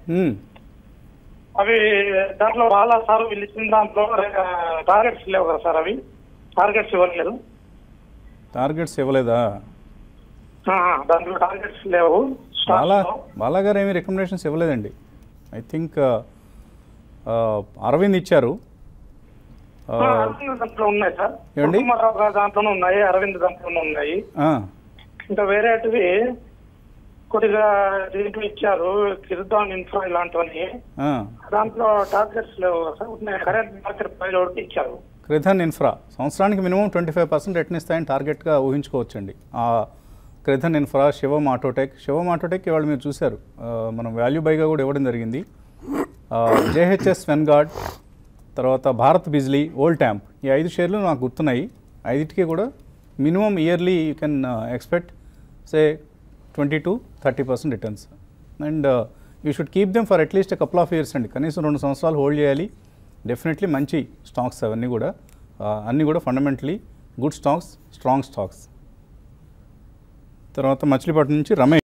మ్మ్. అవి దాంట్లో వాళ్ళ సార్ వీళ్ళు ఇచ్చిన దాంట్లో టార్గెట్స్ లేవు కదా సార్ అవి టార్గెట్స్ ఇవ్వలేదు టార్గెట్స్ ఇవ్వలేదా ఆ, దాంట్లో టార్గెట్స్ లేవు బాలా స్టాక్స్ లో. బాలా గారు ఏమీ రికమెండేషన్స్ ఇవ్వలేదండి ఐ థింక్ అరవింద్ ఇచ్చారు ఆ, ఆ, అరవింద్ దాంట్లో ఉన్నాయి సార్ ఏమండి? కుటుంబరావు గారి దాంట్లోనే ఉన్నాయి అరవింద్ దాంట్లోనే ఉన్నాయి ఆ, ఇంకా వేరేటివి కొద్దిగా దీంట్లో ఇచ్చారు కిర్దాన్ ఇన్ఫ్రా ఇలాంటివన్నీ ఆ. దాంట్లో టార్గెట్స్ లేవు కదా సార్ ఉన్నాయి కరెంట్ మార్కెట్ ప్రైస్ ఒకటి ఇచ్చారు క్రిధన్ ఇన్ఫ్రా సంవత్సరానికి minimum twenty five percent return ఇస్తాయని టార్గెట్గా ఊహించుకోవచ్చండి ఆ Kridhan Infra Shivam Autotech Shivam Autotech ఇవాళ మీరు చూశారు ఆ, మనం వాల్యూ బైగా కూడా ఇవ్వడం జరిగింది జేహెచ్ఎస్ వెన్గార్డ్ తర్వాత భారత్ బిజ్లీ ఓల్డ్ ట్యాంప్ ఈ ఐదు షేర్లు నాకు గుర్తున్నాయి ఐదింటికి కూడా minimum yearly you can expect say twenty to thirty percent returns and you should keep them for at least couple of years అండి కనీసం రెండు సంవత్సరాలు హోల్డ్ చేయాలి డెఫినెట్లీ మంచి స్టాక్స్ అవన్నీ కూడా ఆ, అన్నీ కూడా fundamentally good stocks strong stocks తర్వాత మచిలీపట్నం నుంచి రమేష్